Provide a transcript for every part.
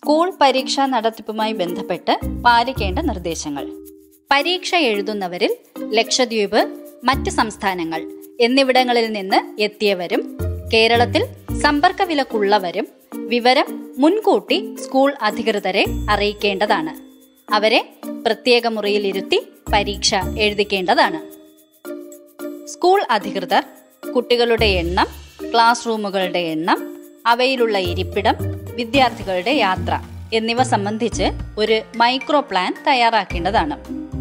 school പരീക്ഷാ നടത്തിപ്പുമായി ബന്ധപ്പെട്ട് പാലിക്കേണ്ട നിർദ്ദേശങ്ങൾ പരീക്ഷ എഴുതുന്നവരിൽ ലക്ഷദ്വീപ് മറ്റ് സംസ്ഥാനങ്ങൾ എന്നിവിടങ്ങളിൽ നിന്ന് എത്തിയവരും കേരളത്തിൽ സമ്പർക്ക വിലക്കുള്ളവരും വിവരം മുൻകൂട്ടി സ്കൂൾ അധികൃതരെ അറിയിക്കേണ്ടതാണ് അവരെ പ്രത്യേക മുറിയിൽ ഇരുത്തി പരീക്ഷ എഴുതിക്കേണ്ടതാണ് സ്കൂൾ അധികൃതർ കുട്ടികളുടെ എണ്ണം ക്ലാസ് റൂമുകളുടെ എണ്ണം അവയിലുള്ള ഇരിപ്പിടം വിദ്യാർത്ഥികളുടെ യാത്ര എന്നിവ സംബന്ധിച്ച് ഒരു മൈക്രോ പ്ലാൻ തയ്യാറാക്കേണ്ടതാണ്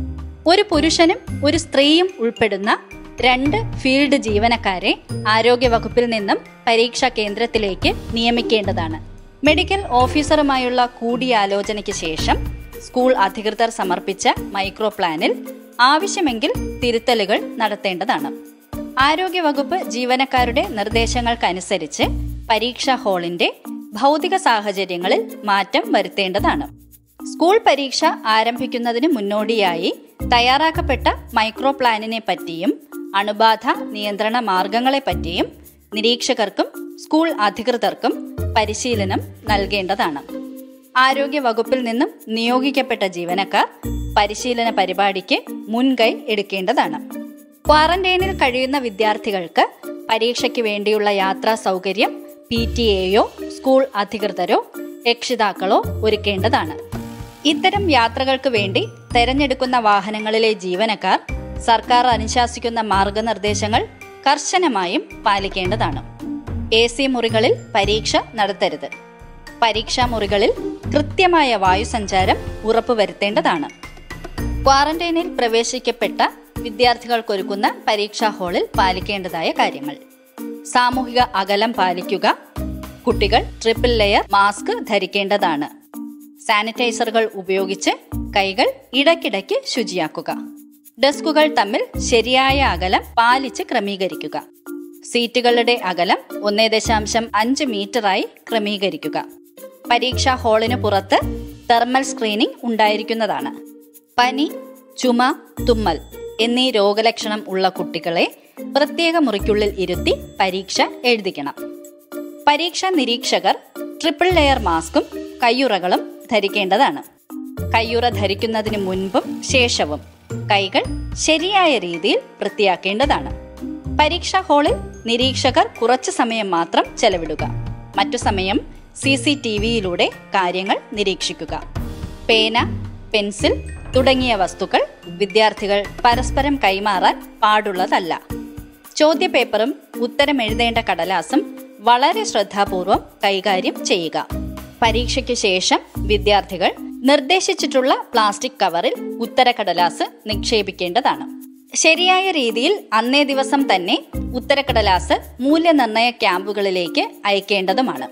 ഒരു പുരുഷനും ഒരു സ്ത്രീയും ഉൾപ്പെടുന്ന രണ്ട് ഫീൽഡ് ജീവനക്കാരെ ആരോഗ്യ വകുപ്പിൽ നിന്നും പരീക്ഷാ കേന്ദ്രത്തിലേക്ക് നിയമിക്കേണ്ടതാണ് മെഡിക്കൽ ഓഫീസറുമായുള്ള കൂടിയാലോചനയ്ക്ക് ശേഷം സ്കൂൾ അധികൃതർ സമർപ്പിച്ച മൈക്രോ പ്ലാനിൽ ആവശ്യമെങ്കിൽ തിരുത്തലുകൾ നടത്തേണ്ടതാണ് ആരോഗ്യവകുപ്പ് ജീവനക്കാരുടെ നിർദ്ദേശങ്ങൾക്കനുസരിച്ച് പരീക്ഷാ ഹാളിന്റെ ഭൗതിക സാഹചര്യങ്ങളിൽ മാറ്റം വരുത്തേണ്ടതാണ് സ്കൂൾ പരീക്ഷ ആരംഭിക്കുന്നതിന് മുന്നോടിയായി തയ്യാറാക്കപ്പെട്ട മൈക്രോ പ്ലാനിനെ പറ്റിയും അണുബാധ നിയന്ത്രണ മാർഗങ്ങളെ പറ്റിയും നിരീക്ഷകർക്കും സ്കൂൾ അധികൃതർക്കും പരിശീലനം നൽകേണ്ടതാണ് ആരോഗ്യ വകുപ്പിൽ നിന്നും നിയോഗിക്കപ്പെട്ട ജീവനക്കാർ പരിശീലന പരിപാടിക്ക് മുൻകൈ എടുക്കേണ്ടതാണ് ക്വാറന്റൈനിൽ കഴിയുന്ന വിദ്യാർത്ഥികൾക്ക് പരീക്ഷയ്ക്ക് വേണ്ടിയുള്ള യാത്രാ സൗകര്യം പി ടി എയോ സ്കൂൾ അധികൃതരോ രക്ഷിതാക്കളോ ഒരുക്കേണ്ടതാണ് ഇത്തരം യാത്രകൾക്ക് വേണ്ടി തെരഞ്ഞെടുക്കുന്ന വാഹനങ്ങളിലെ ജീവനക്കാർ സർക്കാർ അനുശാസിക്കുന്ന മാർഗനിർദ്ദേശങ്ങൾ കർശനമായും പാലിക്കേണ്ടതാണ് എ സി മുറികളിൽ പരീക്ഷ നടത്തരുത് പരീക്ഷാ മുറികളിൽ കൃത്യമായ വായുസഞ്ചാരം ഉറപ്പുവരുത്തേണ്ടതാണ് ക്വാറന്റൈനിൽ പ്രവേശിക്കപ്പെട്ട വിദ്യാർത്ഥികൾക്കൊരുക്കുന്ന പരീക്ഷാ ഹാളിൽ പാലിക്കേണ്ടതായ കാര്യങ്ങൾ സാമൂഹിക അകലം പാലിക്കുക കുട്ടികൾ ട്രിപ്പിൾ ലെയർ മാസ്ക് ധരിക്കേണ്ടതാണ് സാനിറ്റൈസറുകൾ ഉപയോഗിച്ച് കൈകൾ ഇടയ്ക്കിടയ്ക്ക് ശുചിയാക്കുക ഡെസ്കുകൾ തമ്മിൽ ശരിയായ അകലം പാലിച്ച് ക്രമീകരിക്കുക സീറ്റുകളുടെ അകലം ഒന്നേ ദശാംശം അഞ്ച് മീറ്ററായി ക്രമീകരിക്കുക പരീക്ഷാ ഹാളിന് പുറത്ത് തെർമൽ സ്ക്രീനിംഗ് ഉണ്ടായിരിക്കുന്നതാണ് പനി ചുമ തുമ്മൽ എന്നീ രോഗലക്ഷണം ഉള്ള കുട്ടികളെ പ്രത്യേക മുറിക്കുള്ളിൽ ഇരുത്തി പരീക്ഷ എഴുതിക്കണം പരീക്ഷാ നിരീക്ഷകർ ട്രിപ്പിൾ ലെയർ മാസ്കും കയ്യുറകളും ധരിക്കേണ്ടതാണ് കയ്യുറ ധരിക്കുന്നതിന് മുൻപും ശേഷവും കൈകൾ ശരിയായ രീതിയിൽ വൃത്തിയാക്കേണ്ടതാണ് പരീക്ഷാ ഹാളിൽ നിരീക്ഷകർ കുറച്ചു സമയം മാത്രം ചെലവിടുക മറ്റു സമയം സി സി ടി വിയിലൂടെ കാര്യങ്ങൾ നിരീക്ഷിക്കുക പേന പെൻസിൽ തുടങ്ങിയ വസ്തുക്കൾ വിദ്യാർത്ഥികൾ പരസ്പരം കൈമാറാൻ പാടുള്ളതല്ല ചോദ്യപേപ്പറും ഉത്തരം എഴുതേണ്ട കടലാസും വളരെ ശ്രദ്ധാപൂർവം കൈകാര്യം ചെയ്യുക പരീക്ഷയ്ക്ക് ശേഷം വിദ്യാർത്ഥികൾ നിർദ്ദേശിച്ചിട്ടുള്ള പ്ലാസ്റ്റിക് കവറിൽ ഉത്തരക്കടലാസ് നിക്ഷേപിക്കേണ്ടതാണ് ശരിയായ രീതിയിൽ അന്നേ ദിവസം തന്നെ ഉത്തരക്കടലാസ് മൂല്യനിർണയ ക്യാമ്പുകളിലേക്ക് അയക്കേണ്ടതുമാണ്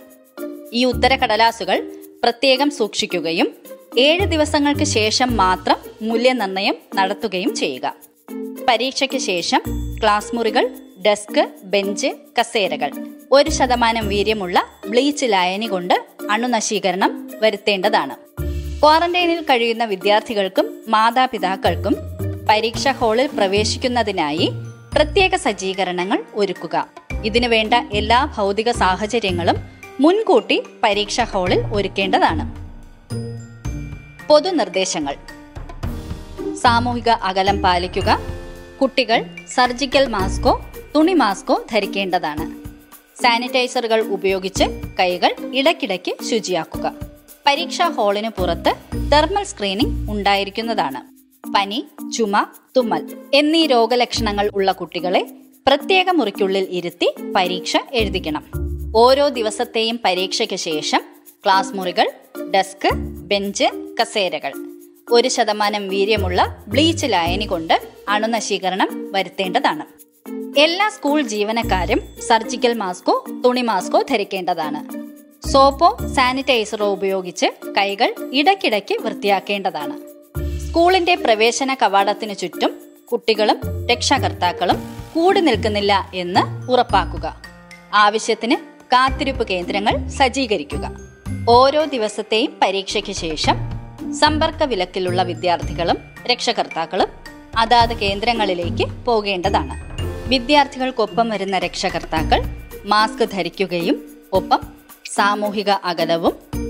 ഈ ഉത്തരക്കടലാസുകൾ പ്രത്യേകം സൂക്ഷിക്കുകയും ഏഴ് ദിവസങ്ങൾക്ക് ശേഷം മാത്രം മൂല്യനിർണയം നടത്തുകയും ചെയ്യുക പരീക്ഷയ്ക്ക് ശേഷം ക്ലാസ് മുറികൾ ഡെസ്ക് ബെഞ്ച് കസേരകൾ ഒരു ശതമാനം വീര്യമുള്ള ബ്ലീച്ച് ലായനി കൊണ്ട് അണുനശീകരണം വരുത്തേണ്ടതാണ് ക്വാറന്റൈനിൽ കഴിയുന്ന വിദ്യാർത്ഥികൾക്കും മാതാപിതാക്കൾക്കും പരീക്ഷാ ഹാളിൽ പ്രവേശിക്കുന്നതിനായി പ്രത്യേക സജ്ജീകരണങ്ങൾ ഒരുക്കുക ഇതിനു വേണ്ട എല്ലാ ഭൗതിക സാഹചര്യങ്ങളും മുൻകൂട്ടി പരീക്ഷാ ഹാളിൽ ഒരുക്കേണ്ടതാണ് പൊതുനിർദ്ദേശങ്ങൾ സാമൂഹിക അകലം പാലിക്കുക കുട്ടികൾ സർജിക്കൽ മാസ്കോ തുണി മാസ്കോ ധരിക്കേണ്ടതാണ് സാനിറ്റൈസറുകൾ ഉപയോഗിച്ച് കൈകൾ ഇടയ്ക്കിടയ്ക്ക് ശുചിയാക്കുക പരീക്ഷാ ഹാളിന് പുറത്ത് തെർമൽ സ്ക്രീനിംഗ് ഉണ്ടായിരിക്കുന്നതാണ് പനി ചുമ തുമ്മൽ എന്നീ രോഗലക്ഷണങ്ങൾ ഉള്ള കുട്ടികളെ പ്രത്യേക മുറിക്കുള്ളിൽ ഇരുത്തി പരീക്ഷ എഴുതിക്കണം ഓരോ ദിവസത്തെയും പരീക്ഷയ്ക്ക് ശേഷം ക്ലാസ് മുറികൾ ഡെസ്ക് ബെഞ്ച് കസേരകൾ ഒരു ശതമാനം വീര്യമുള്ള ബ്ലീച്ച് ലായനി കൊണ്ട് അണുനശീകരണം വരുത്തേണ്ടതാണ് എല്ലാ സ്കൂൾ ജീവനക്കാരും സർജിക്കൽ മാസ്കോ തുണി മാസ്കോ ധരിക്കേണ്ടതാണ് സോപ്പോ സാനിറ്റൈസറോ ഉപയോഗിച്ച് കൈകൾ ഇടയ്ക്കിടയ്ക്ക് വൃത്തിയാക്കേണ്ടതാണ് സ്കൂളിന്റെ പ്രവേശന കവാടത്തിനു ചുറ്റും കുട്ടികളും രക്ഷാകർത്താക്കളും കൂടി നിൽക്കുന്നില്ല എന്ന് ഉറപ്പാക്കുക ആവശ്യത്തിന് കാത്തിരിപ്പ് കേന്ദ്രങ്ങൾ സജ്ജീകരിക്കുക ഓരോ ദിവസത്തെയും പരീക്ഷയ്ക്ക് ശേഷം സമ്പർക്ക വിലക്കിലുള്ള വിദ്യാർത്ഥികളും രക്ഷകർത്താക്കളും അതാത് കേന്ദ്രങ്ങളിലേക്ക് പോകേണ്ടതാണ് വിദ്യാർത്ഥികൾക്കൊപ്പം വരുന്ന രക്ഷകർത്താക്കൾ മാസ്ക് ധരിക്കുകയും ഒപ്പം സാമൂഹിക അകലവും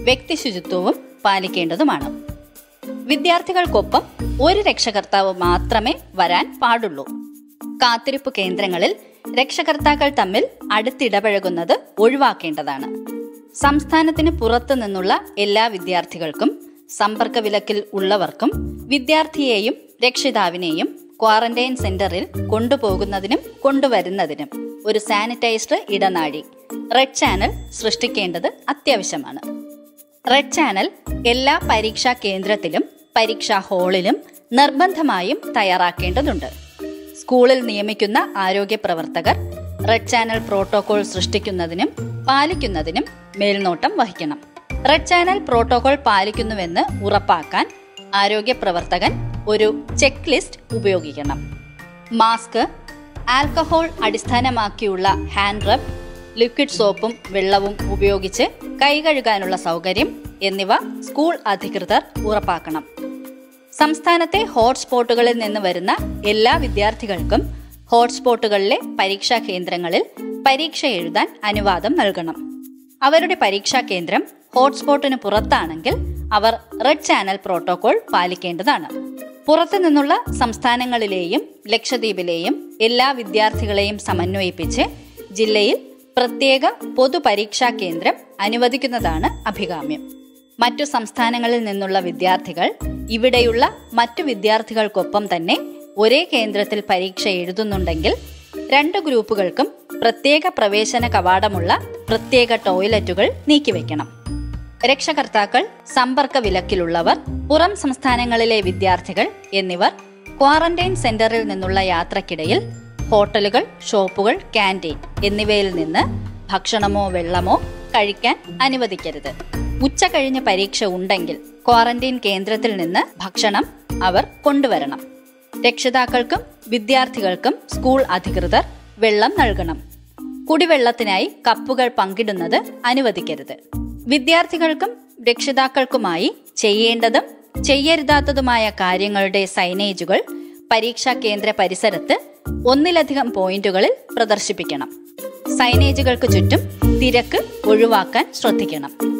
വ്യക്തി ശുചിത്വവും പാലിക്കേണ്ടതുമാണ് വിദ്യാർത്ഥികൾക്കൊപ്പം ഒരു രക്ഷകർത്താവ് മാത്രമേ വരാൻ പാടുള്ളൂ കാത്തിരിപ്പ് കേന്ദ്രങ്ങളിൽ രക്ഷകർത്താക്കൾ തമ്മിൽ അടുത്തിടപഴകുന്നത് ഒഴിവാക്കേണ്ടതാണ് സംസ്ഥാനത്തിന് പുറത്തു നിന്നുള്ള എല്ലാ വിദ്യാർത്ഥികൾക്കും സമ്പർക്ക വിലക്കിൽ ഉള്ളവർക്കും വിദ്യാർത്ഥിയെയും രക്ഷിതാവിനെയും ക്വാറന്റൈൻ സെന്ററിൽ കൊണ്ടുപോകുന്നതിനും കൊണ്ടുവരുന്നതിനും ഒരു സാനിറ്റൈസ്ഡ് ഇടനാഴി റെഡ് ചാനൽ സൃഷ്ടിക്കേണ്ടത് അത്യാവശ്യമാണ് റെഡ് ചാനൽ എല്ലാ പരീക്ഷാ കേന്ദ്രത്തിലും പരീക്ഷാ ഹാളിലും നിർബന്ധമായും തയ്യാറാക്കേണ്ടതുണ്ട് സ്കൂളിൽ നിയമിക്കുന്ന ആരോഗ്യ പ്രവർത്തകർ റെഡ് ചാനൽ പ്രോട്ടോകോൾ സൃഷ്ടിക്കുന്നതിനും പാലിക്കുന്നതിനും മേൽനോട്ടം വഹിക്കണം റെഡ് ചാനൽ പ്രോട്ടോകോൾ പാലിക്കുന്നുവെന്ന് ഉറപ്പാക്കാൻ ആരോഗ്യ പ്രവർത്തകൻ ഒരു ചെക്ക് ലിസ്റ്റ് ഉപയോഗിക്കണം മാസ്ക് ആൽക്കഹോൾ അടിസ്ഥാനമാക്കിയുള്ള ഹാൻഡ് റബ് ലിക്വിഡ് സോപ്പും വെള്ളവും ഉപയോഗിച്ച് കൈ കഴുകാനുള്ള സൗകര്യം എന്നിവ സ്കൂൾ അധികൃതർ ഉറപ്പാക്കണം സംസ്ഥാനത്തെ ഹോട്ട്സ്പോട്ടുകളിൽ നിന്ന് വരുന്ന എല്ലാ വിദ്യാർത്ഥികൾക്കും ഹോട്ട്സ്പോട്ടുകളിലെ പരീക്ഷാ കേന്ദ്രങ്ങളിൽ പരീക്ഷ എഴുതാൻ അനുവാദം നൽകണം അവരുടെ പരീക്ഷാ കേന്ദ്രം ഹോട്ട്സ്പോട്ടിന് പുറത്താണെങ്കിൽ അവർ റെഡ് ചാനൽ പ്രോട്ടോകോൾ പാലിക്കേണ്ടതാണ് പുറത്തു നിന്നുള്ള സംസ്ഥാനങ്ങളിലെയും ലക്ഷദ്വീപിലെയും എല്ലാ വിദ്യാർത്ഥികളെയും സമന്വയിപ്പിച്ച് ജില്ലയിൽ പ്രത്യേക പൊതുപരീക്ഷാ കേന്ദ്രം അനുവദിക്കുന്നതാണ് അഭികാമ്യം മറ്റു സംസ്ഥാനങ്ങളിൽ നിന്നുള്ള വിദ്യാർത്ഥികൾ ഇവിടെയുള്ള മറ്റു വിദ്യാർത്ഥികൾക്കൊപ്പം തന്നെ ഒരേ കേന്ദ്രത്തിൽ പരീക്ഷ എഴുതുന്നുണ്ടെങ്കിൽ രണ്ട് ഗ്രൂപ്പുകൾക്കും പ്രത്യേക പ്രവേശന കവാടമുള്ള പ്രത്യേക ടോയ്ലറ്റുകൾ നീക്കിവെക്കണം രക്ഷകർത്താക്കൾ സമ്പർക്ക വിലക്കിലുള്ളവർ പുറം സംസ്ഥാനങ്ങളിലെ വിദ്യാർത്ഥികൾ എന്നിവർ ക്വാറന്റൈൻ സെന്ററിൽ നിന്നുള്ള യാത്രക്കിടയിൽ ഹോട്ടലുകൾ ഷോപ്പുകൾ ക്യാൻറ്റീൻ എന്നിവയിൽ നിന്ന് ഭക്ഷണമോ വെള്ളമോ കഴിക്കാൻ അനുവദിക്കരുത് ഉച്ച കഴിഞ്ഞ് പരീക്ഷ ഉണ്ടെങ്കിൽ ക്വാറന്റൈൻ കേന്ദ്രത്തിൽ നിന്ന് ഭക്ഷണം അവർ കൊണ്ടുവരണം രക്ഷിതാക്കൾക്കും വിദ്യാർത്ഥികൾക്കും സ്കൂൾ അധികൃതർ വെള്ളം നൽകണം കുടിവെള്ളത്തിനായി കപ്പുകൾ പങ്കിടുന്നത് അനുവദിക്കരുത് വിദ്യാർത്ഥികൾക്കും രക്ഷിതാക്കൾക്കുമായി ചെയ്യേണ്ടതും ചെയ്യരുതാത്തതുമായ കാര്യങ്ങളുടെ സൈനേജുകൾ പരീക്ഷാ കേന്ദ്ര പരിസരത്ത് ഒന്നിലധികം പോയിന്റുകളിൽ പ്രദർശിപ്പിക്കണം സൈനേജുകൾക്ക് ചുറ്റും തിരക്ക് ഒഴിവാക്കാൻ ശ്രദ്ധിക്കണം